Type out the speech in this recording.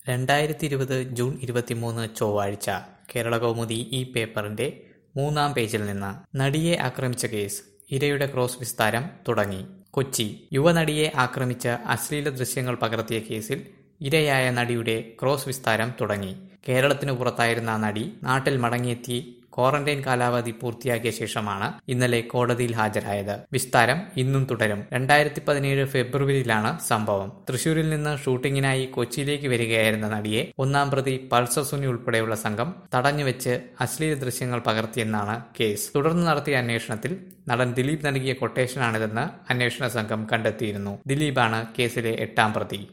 രണ്ടായിരത്തി ഇരുപത് ജൂൺ ഇരുപത്തിമൂന്ന് ചൊവ്വാഴ്ച കേരളകൗമുദി ഈ പേപ്പറിന്റെ മൂന്നാം പേജിൽ നിന്ന് നടിയെ ആക്രമിച്ച കേസ് ഇരയുടെ ക്രോസ് വിസ്താരം തുടങ്ങി കൊച്ചി യുവനടിയെ ആക്രമിച്ച് അശ്ലീല ദൃശ്യങ്ങൾ പകർത്തിയ കേസിൽ ഇരയായ നടിയുടെ ക്രോസ് വിസ്താരം തുടങ്ങി കേരളത്തിനു പുറത്തായിരുന്ന നടി നാട്ടിൽ മടങ്ങിയെത്തി ക്വാറന്റൈൻ കാലാവധി പൂർത്തിയാക്കിയ ശേഷമാണ് ഇന്നലെ കോടതിയിൽ ഹാജരായത് വിസ്താരം ഇന്നും തുടരും രണ്ടായിരത്തി പതിനേഴ് ഫെബ്രുവരിയിലാണ് സംഭവം തൃശൂരിൽ നിന്ന് ഷൂട്ടിങ്ങിനായി കൊച്ചിയിലേക്ക് വരികയായിരുന്ന നടിയെ ഒന്നാം പ്രതി പൾസർ സുനി ഉൾപ്പെടെയുള്ള സംഘം തടഞ്ഞുവെച്ച് അശ്ലീല ദൃശ്യങ്ങൾ പകർത്തിയെന്നാണ് കേസ് തുടർന്ന് നടത്തിയ അന്വേഷണത്തിൽ നടൻ ദിലീപ് നൽകിയ കൊട്ടേഷനാണിതെന്ന് അന്വേഷണ സംഘം കണ്ടെത്തിയിരുന്നു ദിലീപാണ് കേസിലെ എട്ടാം പ്രതി